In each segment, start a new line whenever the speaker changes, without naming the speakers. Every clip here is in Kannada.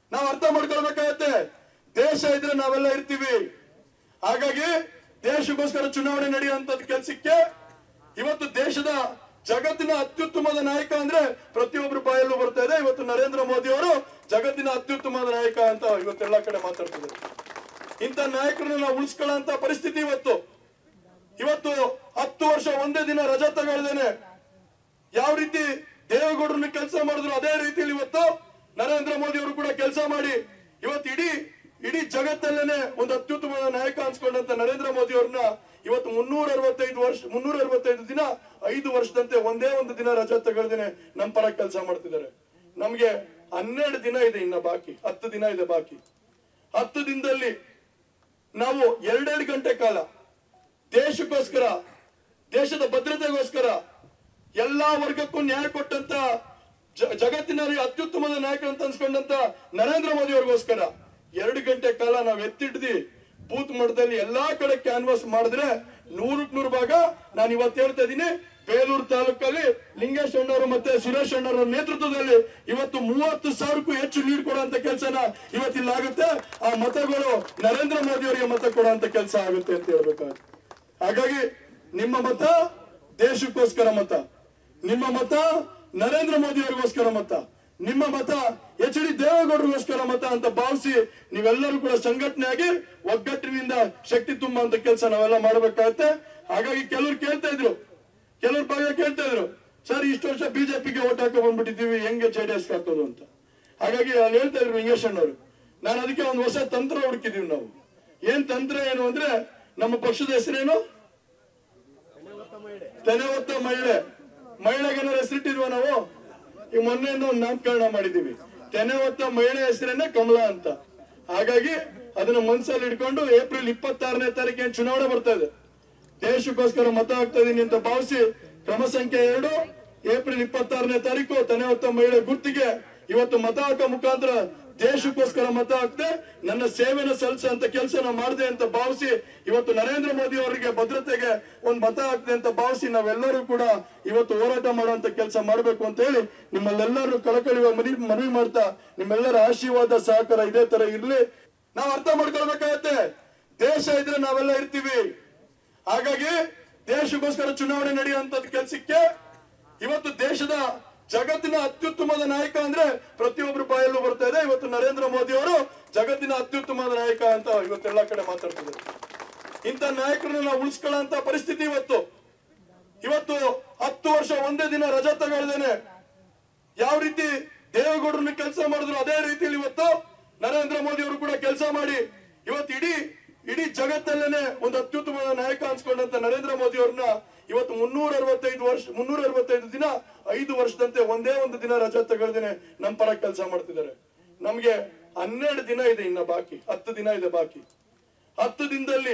ನಾವು ಅರ್ಥ ಮಾಡ್ಕೊಳ್ಬೇಕಾಗತ್ತೆ ದೇಶ ಇದ್ರೆ ನಾವೆಲ್ಲ ಇರ್ತೀವಿ ಹಾಗಾಗಿ ದೇಶಕ್ಕೋಸ್ಕರ ಚುನಾವಣೆ ನಡೆಯುವಂತದ್ ಕೆಲ್ಸಕ್ಕೆ ಇವತ್ತು ದೇಶದ ಜಗತ್ತಿನ ಅತ್ಯುತ್ತಮದ ನಾಯಕ ಅಂದ್ರೆ ಪ್ರತಿಯೊಬ್ಬರು ಬಾಯಲ್ಲೂ ಬರ್ತಾ ಇದೆ ಇವತ್ತು ನರೇಂದ್ರ ಮೋದಿ ಅವರು ಜಗತ್ತಿನ ಅತ್ಯುತ್ತಮದ ನಾಯಕ ಅಂತ ಇವತ್ತೆಲ್ಲ ಕಡೆ ಮಾತಾಡ್ತಿದ್ದಾರೆ ಇಂಥ ನಾಯಕರನ್ನ ನಾವು ಉಳಿಸ್ಕೊಳ್ಳೋ ಪರಿಸ್ಥಿತಿ ಇವತ್ತು ಇವತ್ತು ಹತ್ತು ವರ್ಷ ಒಂದೇ ದಿನ ರಜಾ ತಗೊಳ್ದೇನೆ ಯಾವ ರೀತಿ ದೇವೇಗೌಡರನ್ನ ಕೆಲಸ ಮಾಡಿದ್ರು ಅದೇ ರೀತಿಯಲ್ಲಿ ಇವತ್ತು ನರೇಂದ್ರ ಮೋದಿ ಅವರು ಕೂಡ ಕೆಲಸ ಮಾಡಿ ಇವತ್ತು ಇಡೀ ಇಡೀ ಜಗತ್ತಲ್ಲೇನೆ ಒಂದು ಅತ್ಯುತ್ತಮ ನಾಯಕ ಅನ್ಸ್ಕೊಂಡಂತ ನರೇಂದ್ರ ಮೋದಿ ಅವ್ರನ್ನ ಇವತ್ತು ಮುನ್ನೂರ ಅರವತ್ತೈದು ವರ್ಷ ಮುನ್ನೂರ ಅರವತ್ತೈದು ದಿನ ಐದು ವರ್ಷದಂತೆ ಒಂದೇ ಒಂದು ದಿನ ರಜಾ ತಗೊಳ್ದೇನೆ ನಮ್ಮ ಪರ ಕೆಲಸ ಮಾಡ್ತಿದ್ದಾರೆ ನಮ್ಗೆ ಹನ್ನೆರಡು ದಿನ ಇದೆ ಇನ್ನ ಬಾಕಿ ಹತ್ತು ದಿನ ಇದೆ ಬಾಕಿ ಹತ್ತು ದಿನದಲ್ಲಿ ನಾವು ಎರಡೆರಡು ಗಂಟೆ ಕಾಲ ದೇಶಕ್ಕೋಸ್ಕರ ದೇಶದ ಭದ್ರತೆಗೋಸ್ಕರ ಎಲ್ಲಾ ವರ್ಗಕ್ಕೂ ನ್ಯಾಯ ಕೊಟ್ಟಂತ ಜ- ಜಗತ್ತಿನಲ್ಲಿ ಅತ್ಯುತ್ತಮದ ನಾಯಕ ಅಂತ ಅನ್ಸ್ಕೊಂಡಂತ ನರೇಂದ್ರ ಮೋದಿ ಅವ್ರಿಗೋಸ್ಕರ ಎರಡು ಗಂಟೆ ಕಾಲ ನಾವು ಎತ್ತಿಡ್ದಿ ಬೂತ್ ಮಟ್ಟದಲ್ಲಿ ಎಲ್ಲಾ ಕಡೆ ಕ್ಯಾನ್ವಾಸ್ ಮಾಡಿದ್ರೆ ನೂರಕ್ ನೂರು ಭಾಗ ನಾನು ಇವತ್ತು ಹೇಳ್ತಾ ಇದ್ದೀನಿ ಬೇಲೂರು ತಾಲೂಕಲ್ಲಿ ಲಿಂಗೇಶ್ ಅಣ್ಣವರು ಮತ್ತೆ ಸುರೇಶ್ ಅಣ್ಣವರ ನೇತೃತ್ವದಲ್ಲಿ ಇವತ್ತು ಮೂವತ್ತು ಸಾವಿರಕ್ಕೂ ಹೆಚ್ಚು ಲೀಡ್ ಕೊಡುವಂತ ಕೆಲಸನ ಇವತ್ತಿಲ್ಲ ಆಗುತ್ತೆ ಆ ಮತಗಳು ನರೇಂದ್ರ ಮೋದಿ ಅವರಿಗೆ ಮತ ಕೊಡುವಂತ ಕೆಲಸ ಆಗುತ್ತೆ ಅಂತ ಹೇಳ್ಬೇಕಾಗುತ್ತೆ ಹಾಗಾಗಿ ನಿಮ್ಮ ಮತ ದೇಶಕ್ಕೋಸ್ಕರ ಮತ ನಿಮ್ಮ ಮತ ನರೇಂದ್ರ ಮೋದಿ ಅವರಿಗೋಸ್ಕರ ಮತ ನಿಮ್ಮ ಮತ ಎಚ್ ಡಿ ದೇವೇಗೌಡರಿಗೋಸ್ಕರ ಮತ ಅಂತ ಭಾವಿಸಿ ನೀವೆಲ್ಲರೂ ಕೂಡ ಸಂಘಟನೆಯಾಗಿ ಒಗ್ಗಟ್ಟಿನಿಂದ ಶಕ್ತಿ ತುಂಬುವಂತ ಕೆಲಸ ನಾವೆಲ್ಲ ಮಾಡಬೇಕಾಗತ್ತೆ ಹಾಗಾಗಿ ಕೆಲವ್ರು ಕೇಳ್ತಾ ಇದ್ರು ಕೆಲವ್ರ ಭಾಗ ಕೇಳ್ತಾ ಇದ್ರು ಸರ್ ಇಷ್ಟು ವರ್ಷ ಬಿಜೆಪಿಗೆ ಓಟ್ ಹಾಕೋ ಬಂದ್ಬಿಟ್ಟಿದ್ದೀವಿ ಹೆಂಗೆ ಜೆ ಡಿ ಎಸ್ ಹಾಕೋದು ಅಂತ ಹಾಗಾಗಿ ಅಲ್ಲಿ ಹೇಳ್ತಾ ಇದ್ರು ಲಿಂಗೇಶ್ ಅಣ್ಣವರು ನಾನು ಅದಕ್ಕೆ ಒಂದು ಹೊಸ ತಂತ್ರ ಹುಡುಕಿದೀವಿ ನಾವು ಏನ್ ತಂತ್ರ ಏನು ಅಂದ್ರೆ ನಮ್ಮ ಪಕ್ಷದ ಹೆಸರೇನು ತೆನೆ ಹೊತ್ತ ಮಹಿಳೆ ಮಹಿಳೆಗೆ ಏನಾದ್ರು ಹೆಸರಿಟ್ಟಿದ್ವ ನಾವು ಈ ಮೊನ್ನೆಯಿಂದ ಒಂದು ನಾಮಕರಣ ಮಾಡಿದೀವಿ ತೆನೆ ಹೊತ್ತ ಮಹಿಳೆ ಹೆಸರೇನೆ ಕಮಲಾ ಅಂತ ಹಾಗಾಗಿ ಅದನ್ನ ಮನಸ್ಸಲ್ಲಿ ಇಟ್ಕೊಂಡು ಏಪ್ರಿಲ್ ಇಪ್ಪತ್ತಾರನೇ ತಾರೀಕಿನ ಚುನಾವಣೆ ಬರ್ತಾ ಇದೆ ದೇಶಕ್ಕೋಸ್ಕರ ಮತ ಹಾಕ್ತಾ ಇದೀನಿ ಅಂತ ಭಾವಿಸಿ ಕ್ರಮ ಸಂಖ್ಯೆ ಎರಡು ಏಪ್ರಿಲ್ ಇಪ್ಪತ್ತಾರನೇ ತಾರೀಕು ತೆನೆ ಹೊತ್ತ ಮಹಿಳೆ ಗುರ್ತಿಗೆ ಇವತ್ತು ಮತ ಹಾಕೋ ಮುಖಾಂತರ ದೇಶಕ್ಕೋಸ್ಕರ ಮತ ಹಾಕ್ದೆ ನನ್ನ ಸೇವೆನ ಸಲ್ಲಿಸ ಅಂತ ಕೆಲಸನ ಮಾಡಿದೆ ಅಂತ ಭಾವಿಸಿ ಇವತ್ತು ನರೇಂದ್ರ ಮೋದಿ ಅವರಿಗೆ ಭದ್ರತೆಗೆ ಒಂದು ಮತ ಹಾಕ್ದೆ ಅಂತ ಭಾವಿಸಿ ನಾವೆಲ್ಲರೂ ಕೂಡ ಇವತ್ತು ಹೋರಾಟ ಮಾಡುವಂತ ಕೆಲಸ ಮಾಡಬೇಕು ಅಂತ ಹೇಳಿ ನಿಮ್ಮಲ್ಲೆಲ್ಲರೂ ಕಳಕಳಿ ಮನವಿ ಮನವಿ ಮಾಡ್ತಾ ನಿಮ್ಮೆಲ್ಲರ ಆಶೀರ್ವಾದ ಸಹಕಾರ ಇದೇ ತರ ಇರ್ಲಿ ನಾವು ಅರ್ಥ ಮಾಡ್ಕೊಳ್ಬೇಕಾಗತ್ತೆ ದೇಶ ಇದ್ರೆ ನಾವೆಲ್ಲ ಇರ್ತೀವಿ ಹಾಗಾಗಿ ದೇಶಕ್ಕೋಸ್ಕರ ಚುನಾವಣೆ ನಡೆಯುವಂತದ್ ಕೆಲ್ಸಕ್ಕೆ ಇವತ್ತು ದೇಶದ ಜಗತ್ತಿನ ಅತ್ಯುತ್ತಮದ ನಾಯಕ ಅಂದ್ರೆ ಪ್ರತಿಯೊಬ್ಬರು ಬಾಯಲ್ಲೂ ಬರ್ತಾ ಇದೆ ಇವತ್ತು ನರೇಂದ್ರ ಮೋದಿ ಅವರು ಜಗತ್ತಿನ ಅತ್ಯುತ್ತಮದ ನಾಯಕ ಅಂತ ಇವತ್ತೆಲ್ಲ ಕಡೆ ಮಾತಾಡ್ತಿದ್ದಾರೆ ಇಂಥ ನಾಯಕರನ್ನ ನಾವು ಉಳಿಸ್ಕೊಳ್ಳೋ ಪರಿಸ್ಥಿತಿ ಇವತ್ತು ಇವತ್ತು ಹತ್ತು ವರ್ಷ ಒಂದೇ ದಿನ ರಜಾ ತಗೊಳ್ದೇನೆ ಯಾವ ರೀತಿ ದೇವೇಗೌಡರನ್ನ ಕೆಲಸ ಮಾಡಿದ್ರು ಅದೇ ರೀತಿಯಲ್ಲಿ ಇವತ್ತು ನರೇಂದ್ರ ಮೋದಿ ಅವರು ಕೂಡ ಕೆಲಸ ಮಾಡಿ ಇವತ್ತು ಇಡೀ ಇಡೀ ಜಗತ್ತಲ್ಲೇನೆ ಒಂದು ಅತ್ಯುತ್ತಮದ ನಾಯಕ ಅನ್ಸ್ಕೊಂಡಂತ ನರೇಂದ್ರ ಮೋದಿ ಅವ್ರನ್ನ ಇವತ್ತು ಮುನ್ನೂರ ಅರವತ್ತೈದು ವರ್ಷ ಮುನ್ನೂರ ಅರವತ್ತೈದು ದಿನ ಐದು ವರ್ಷದಂತೆ ಒಂದೇ ಒಂದು ದಿನ ರಜಾ ತಗೊಳ್ದೇನೆ ನಮ್ಮ ಪರ ಕೆಲಸ ಮಾಡ್ತಿದ್ದಾರೆ ನಮ್ಗೆ ಹನ್ನೆರಡು ದಿನ ಇದೆ ಇನ್ನ ಬಾಕಿ ಹತ್ತು ದಿನ ಇದೆ ಬಾಕಿ ಹತ್ತು ದಿನದಲ್ಲಿ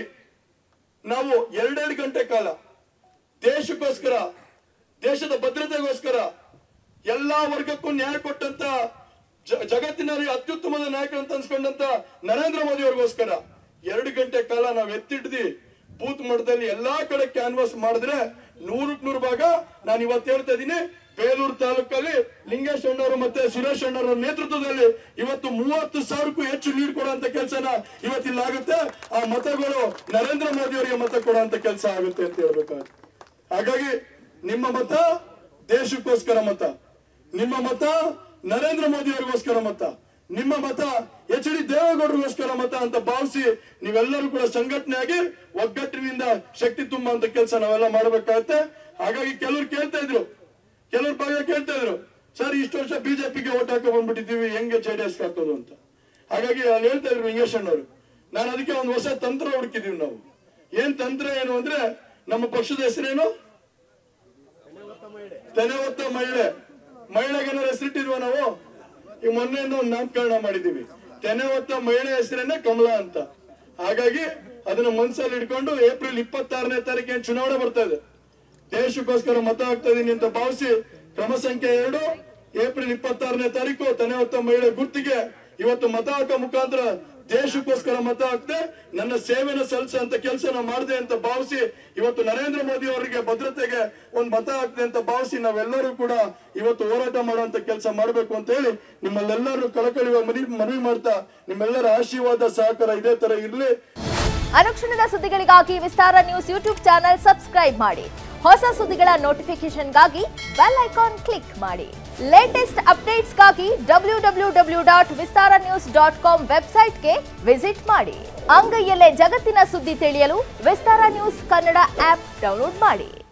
ನಾವು ಎರಡೆರಡು ಗಂಟೆ ಕಾಲ ದೇಶಕ್ಕೋಸ್ಕರ ದೇಶದ ಭದ್ರತೆಗೋಸ್ಕರ ಎಲ್ಲಾ ವರ್ಗಕ್ಕೂ ನ್ಯಾಯ ಕೊಟ್ಟಂತ ಜ- ಜಗತ್ತಿನಲ್ಲಿ ಅತ್ಯುತ್ತಮದ ನಾಯಕ ಅಂತ ಅನ್ಸ್ಕೊಂಡಂತ ನರೇಂದ್ರ ಮೋದಿ ಅವ್ರಿಗೋಸ್ಕರ ಎರಡು ಗಂಟೆ ಕಾಲ ನಾವು ಎತ್ತಿಡ್ದಿ ಬೂತ್ ಮಟ್ಟದಲ್ಲಿ ಎಲ್ಲಾ ಕಡೆ ಕ್ಯಾನ್ವಾಸ್ ಮಾಡಿದ್ರೆ ನೂರಕ್ ನೂರು ಭಾಗ ನಾನು ಇವತ್ತು ಹೇಳ್ತಾ ಇದ್ದೀನಿ ಬೇಲೂರು ತಾಲೂಕಲ್ಲಿ ಲಿಂಗೇಶ್ ಅಣ್ಣವರು ಮತ್ತೆ ಸುರೇಶ್ ಅಣ್ಣವರ ನೇತೃತ್ವದಲ್ಲಿ ಇವತ್ತು ಮೂವತ್ತು ಸಾವಿರಕ್ಕೂ ಹೆಚ್ಚು ಲೀಡ್ ಕೊಡುವಂತ ಕೆಲಸನ ಇವತ್ತಿಲ್ಲ ಆಗುತ್ತೆ ಆ ಮತಗಳು ನರೇಂದ್ರ ಮೋದಿ ಅವರಿಗೆ ಮತ ಕೊಡುವಂತ ಕೆಲಸ ಆಗುತ್ತೆ ಅಂತ ಹೇಳ್ಬೇಕಾಗುತ್ತೆ ಹಾಗಾಗಿ ನಿಮ್ಮ ಮತ ದೇಶಕ್ಕೋಸ್ಕರ ಮತ ನಿಮ್ಮ ಮತ ನರೇಂದ್ರ ಮೋದಿ ಅವರಿಗೋಸ್ಕರ ಮತ ನಿಮ್ಮ ಮತ ಎಚ್ ಡಿ ದೇವೇಗೌಡರಿಗೋಸ್ಕರ ಮತ ಅಂತ ಭಾವಿಸಿ ನೀವೆಲ್ಲರೂ ಕೂಡ ಸಂಘಟನೆಯಾಗಿ ಒಗ್ಗಟ್ಟಿನಿಂದ ಶಕ್ತಿ ತುಂಬುವಂತ ಕೆಲಸ ನಾವೆಲ್ಲ ಮಾಡಬೇಕಾಗತ್ತೆ ಹಾಗಾಗಿ ಕೆಲವ್ರು ಕೇಳ್ತಾ ಇದ್ರು ಕೆಲವ್ರ ಭಾಗ ಕೇಳ್ತಾ ಇದ್ರು ಸರ್ ಇಷ್ಟು ವರ್ಷ ಬಿಜೆಪಿಗೆ ಓಟ್ ಹಾಕೋ ಬಂದ್ಬಿಟ್ಟಿದ್ದೀವಿ ಹೆಂಗೆ ಜೆ ಡಿ ಎಸ್ ಹಾಕೋದು ಅಂತ ಹಾಗಾಗಿ ಅಲ್ಲಿ ಹೇಳ್ತಾ ಇದ್ರು ಲಿಂಗೇಶ್ ಅಣ್ಣವರು ನಾನು ಅದಕ್ಕೆ ಒಂದು ಹೊಸ ತಂತ್ರ ಹುಡುಕಿದೀವಿ ನಾವು ಏನ್ ತಂತ್ರ ಏನು ಅಂದ್ರೆ ನಮ್ಮ ಪಕ್ಷದ ಹೆಸರೇನು ತೆನೆ ಹೊತ್ತ ಮಹಿಳೆ ಮಹಿಳೆಗೆ ಏನಾದ್ರು ಹೆಸರಿಟ್ಟಿದ್ವ ನಾವು ಈ ಮೊನ್ನೆಯಿಂದ ಒಂದು ನಾಮಕರಣ ಮಾಡಿದೀವಿ ತೆನೆ ಹೊತ್ತ ಮಹಿಳೆ ಹೆಸರೇನೆ ಕಮಲಾ ಅಂತ ಹಾಗಾಗಿ ಅದನ್ನ ಮನಸ್ಸಲ್ಲಿ ಇಟ್ಕೊಂಡು ಏಪ್ರಿಲ್ ಇಪ್ಪತ್ತಾರನೇ ತಾರೀಕಿನ ಚುನಾವಣೆ ಬರ್ತಾ ಇದೆ ದೇಶಕ್ಕೋಸ್ಕರ ಮತ ಹಾಕ್ತಾ ಇದೀನಿ ಅಂತ ಭಾವಿಸಿ ಕ್ರಮ ಸಂಖ್ಯೆ ಎರಡು ಏಪ್ರಿಲ್ ಇಪ್ಪತ್ತಾರನೇ ತಾರೀಕು ತೆನೆ ಹೊತ್ತ ಮಹಿಳೆ ಗುರ್ತಿಗೆ ಇವತ್ತು ಮತ ಹಾಕೋ ಮುಖಾಂತರ ದೇಶಕ್ಕೋಸ್ಕರ ಮತ ಹಾಕ್ದೆ ನನ್ನ ಸೇವೆನ ಸಲ್ಲಿಸ ಅಂತ ಕೆಲಸ ಮಾಡಿದೆ ಅಂತ ಭಾವಿಸಿ ಇವತ್ತು ನರೇಂದ್ರ ಮೋದಿ ಅವರಿಗೆ ಭದ್ರತೆಗೆ ಒಂದು ಮತ ಹಾಕ್ದೆ ಅಂತ ಭಾವಿಸಿ ನಾವೆಲ್ಲರೂ ಕೂಡ ಇವತ್ತು ಹೋರಾಟ ಮಾಡುವಂತ ಕೆಲಸ ಮಾಡಬೇಕು ಅಂತ ಹೇಳಿ ನಿಮ್ಮಲ್ಲೆಲ್ಲರೂ ಕಳಕಳಿಯುವ ಮನವಿ ಮನವಿ ಮಾಡ್ತಾ ನಿಮ್ಮೆಲ್ಲರ ಆಶೀರ್ವಾದ ಸಹಕಾರ ಇದೇ ತರ ಇರ್ಲಿ
ಅನುಕ್ಷಣದ ಸುದ್ದಿಗಳಿಗಾಗಿ Vistara news YouTube channel subscribe ಮಾಡಿ ಹೊಸ ಸುದ್ದಿಗಳ ನೋಟಿಫಿಕೇಶನ್ಗಾಗಿ ಬೆಲ್ ಐಕಾನ್ ಕ್ಲಿಕ್ ಮಾಡಿ ಲೇಟೆಸ್ಟ್ ಅಪ್ಡೇಟ್ಸ್ಗಾಗಿ W W W dot Vistara news dot com ವೆಬ್ಸೈಟ್ಗೆ ವಿಸಿಟ್ ಮಾಡಿ ಅಂಗೈಯಲ್ಲೇ ಜಗತ್ತಿನ ಸುದ್ದಿ ತಿಳಿಯಲು Vistara news Kannada app download ಮಾಡಿ